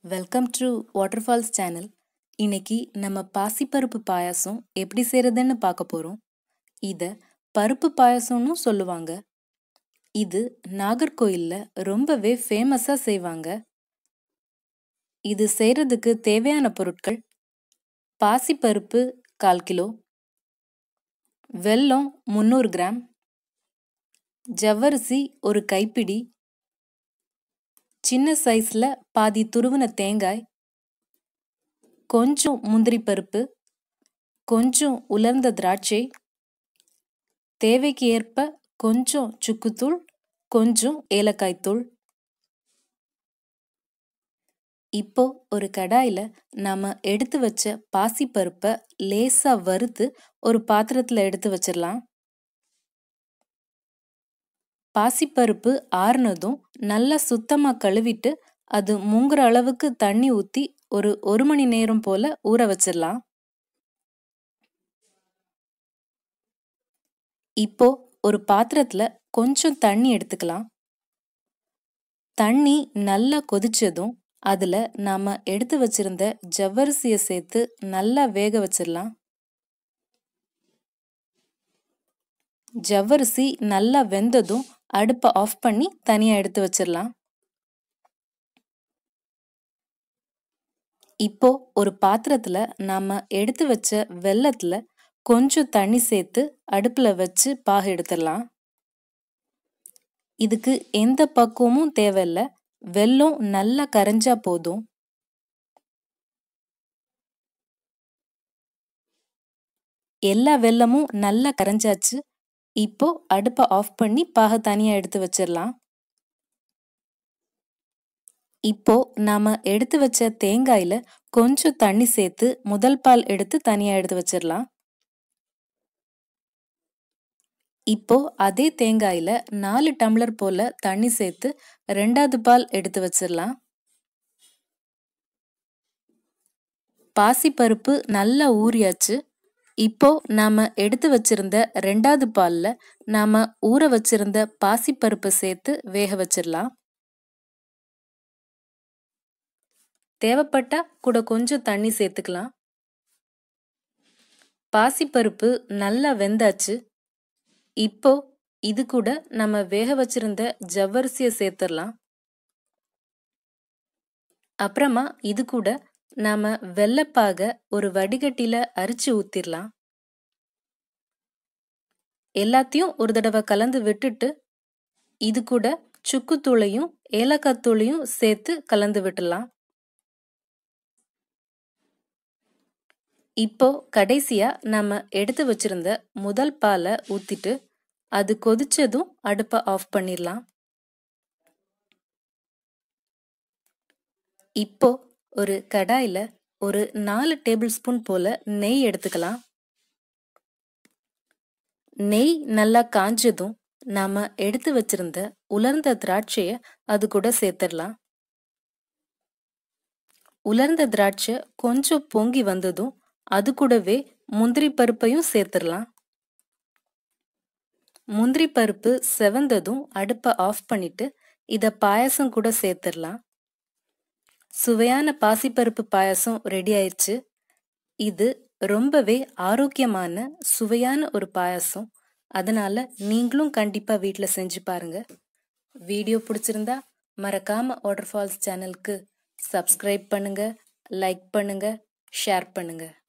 welcome to waterfalls channel இன்னைக்கு நம்ம பாசிப்பருப்பு பாயாசம் எப்படி செய்கிறதுன்னு பார்க்க போகிறோம் இதை பருப்பு பாயாசம்னு சொல்லுவாங்க இது நாகர்கோயிலில் ரொம்பவே ஃபேமஸாக செய்வாங்க இது செய்கிறதுக்கு தேவையான பொருட்கள் பாசிப்பருப்பு கால் கிலோ வெல்லம் முந்நூறு கிராம் ஜவ்வரிசி ஒரு கைப்பிடி சின்ன சைஸில் பாதி துருவின தேங்காய் கொஞ்சம் முந்திரி பருப்பு கொஞ்சம் உலர்ந்த திராட்சை தேவைக்கு ஏற்ப கொஞ்சம் சுக்குத்தூள் கொஞ்சம் ஏலக்காய் தூள் இப்போ ஒரு கடாயில் நாம எடுத்து வச்ச பாசிப்பருப்பை லேசாக வறுத்து ஒரு பாத்திரத்தில் எடுத்து வச்சிடலாம் பாசிப்பருப்பு ஆறுனதும் நல்லா சுத்தமாக கழுவிட்டு அது முங்குற அளவுக்கு தண்ணி ஊற்றி ஒரு ஒரு மணி நேரம் போல ஊற வச்சிடலாம் இப்போ ஒரு பாத்திரத்துல கொஞ்சம் தண்ணி எடுத்துக்கலாம் தண்ணி நல்லா கொதிச்சதும் அதுல நாம எடுத்து வச்சிருந்த ஜவ்வரிசியை சேர்த்து நல்லா வேக வச்சிடலாம் ஜவ்வரிசி நல்லா வெந்ததும் அடுப்பை ஆஃப் பண்ணி தனியாக எடுத்து வச்சிடலாம் இப்போ ஒரு பாத்திரத்தில் நாம் எடுத்து வச்ச வெள்ளத்தில் கொஞ்சம் தண்ணி சேர்த்து அடுப்பில் வச்சு பாகு எடுத்துடலாம் இதுக்கு எந்த பக்குவமும் தேவையில்லை வெல்லம் நல்லா கரைஞ்சா போதும் எல்லா வெல்லமும் நல்லா கரைஞ்சாச்சு இப்போ அடுப்பை ஆஃப் பண்ணி பாக தனியாக எடுத்து வச்சிடலாம் இப்போ நாம எடுத்து வச்ச தேங்காயில கொஞ்சம் தண்ணி சேர்த்து முதல் பால் எடுத்து தனியாக எடுத்து வச்சிடலாம் இப்போ அதே தேங்காயில நாலு டம்ளர் போல தண்ணி சேர்த்து ரெண்டாவது பால் எடுத்து வச்சிடலாம் பாசிப்பருப்பு நல்லா ஊறியாச்சு இப்போ நாம எடுத்து வச்சிருந்த ரெண்டாவது பால்ல நாம ஊற வச்சிருந்த பாசிப்பருப்பை சேர்த்து வேக வச்சிடலாம் தேவைப்பட்டா கூட கொஞ்சம் தண்ணி சேர்த்துக்கலாம் பாசிப்பருப்பு நல்லா வெந்தாச்சு இப்போ இது கூட நம்ம வேக வச்சிருந்த ஜவ்வரிசியை சேர்த்துடலாம் அப்புறமா இது கூட நாம வெள்ளப்பாக ஒரு வடிகட்டில அரிச்சு ஊத்திரலாம் எல்லாத்தையும் ஒரு தடவை கலந்து விட்டுட்டு இது கூட சுக்குத்தூளையும் ஏலக்காய் தூளையும் சேர்த்து கலந்து விட்டுலாம் இப்போ கடைசியா நம்ம எடுத்து வச்சிருந்த முதல் பாலை ஊத்திட்டு அது கொதிச்சதும் அடுப்பை ஆஃப் பண்ணிடலாம் இப்போ ஒரு கடாயில ஒரு நாலு டேபிள் ஸ்பூன் போல நெய் எடுத்துக்கலாம் நெய் நல்லா காஞ்சதும் நாம எடுத்து வச்சிருந்த உலர்ந்த திராட்சைய அது கூட சேர்த்துடலாம் உலர்ந்த திராட்சை கொஞ்சம் பொங்கி வந்ததும் அது கூடவே முந்திரி பருப்பையும் சேர்த்துடலாம் முந்திரி பருப்பு செவந்ததும் அடுப்பை ஆஃப் பண்ணிட்டு இத பாயசம் கூட சேர்த்துடலாம் சுவையான பாசிப்பருப்பு பாயசம் ரெடி ஆயிடுச்சு இது ரொம்பவே ஆரோக்கியமான சுவையான ஒரு பாயசம் அதனால நீங்களும் கண்டிப்பா வீட்டில் செஞ்சு பாருங்க வீடியோ பிடிச்சிருந்தா மறக்காம வாட்டர் ஃபால்ஸ் சேனலுக்கு சப்ஸ்கிரைப் பண்ணுங்க லைக் பண்ணுங்க ஷேர் பண்ணுங்க